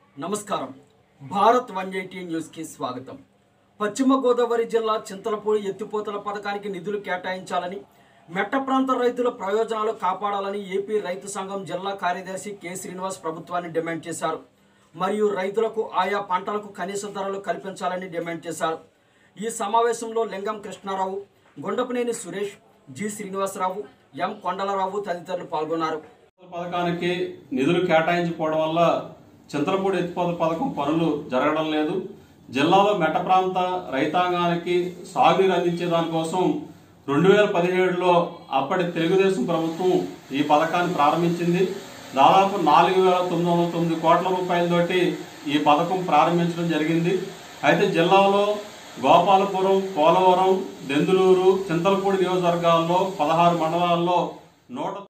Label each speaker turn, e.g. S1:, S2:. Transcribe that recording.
S1: నమస్కారం Bharat one eighty న్యూస్కి స్వాగతం పశ్చిమ గోదావరి జిల్లా చింతలపూడి ఎత్తిపోతల పథకానికి నిధులు కేటాయించాలని మెట్ట ప్రాంత రైతుల ప్రయోజనాలు కాపాడాలని ఏపీ రైతు సంఘం జిల్లా కార్యదర్శి కె శ్రీనివాస్ ప్రభుత్వాన్ని డిమాండ్ చేశారు మరియు రైతులకు ఆయా పంటలకు కనీస ధరలు కల్పించాలని డిమాండ్ చేశారు ఈ సమావేశంలో లింగం కృష్ణారావు గుండపనేని సురేష్ జి శ్రీనివాసరావు ఎం కొండలరావు తదితరులు పాల్గొన్నారు
S2: పథకానికి నిధులు కేటాయించుకోవడం వల్ల చింతలపూడి ఎత్తిపోతల పథకం పనులు జరగడం లేదు జిల్లాలో మెట్ట ప్రాంత రైతాంగానికి సాగునీరు అందించే దానికోసం రెండు వేల పదిహేడులో అప్పటి తెలుగుదేశం ప్రభుత్వం ఈ పథకాన్ని ప్రారంభించింది దాదాపు నాలుగు వేల తొమ్మిది వందల తొమ్మిది కోట్ల రూపాయలతోటి ఈ పథకం ప్రారంభించడం జరిగింది అయితే జిల్లాలో గోపాలపురం పోలవరం దెందులూరు చింతలపూడి నియోజకవర్గాల్లో పదహారు మండలాల్లో నూట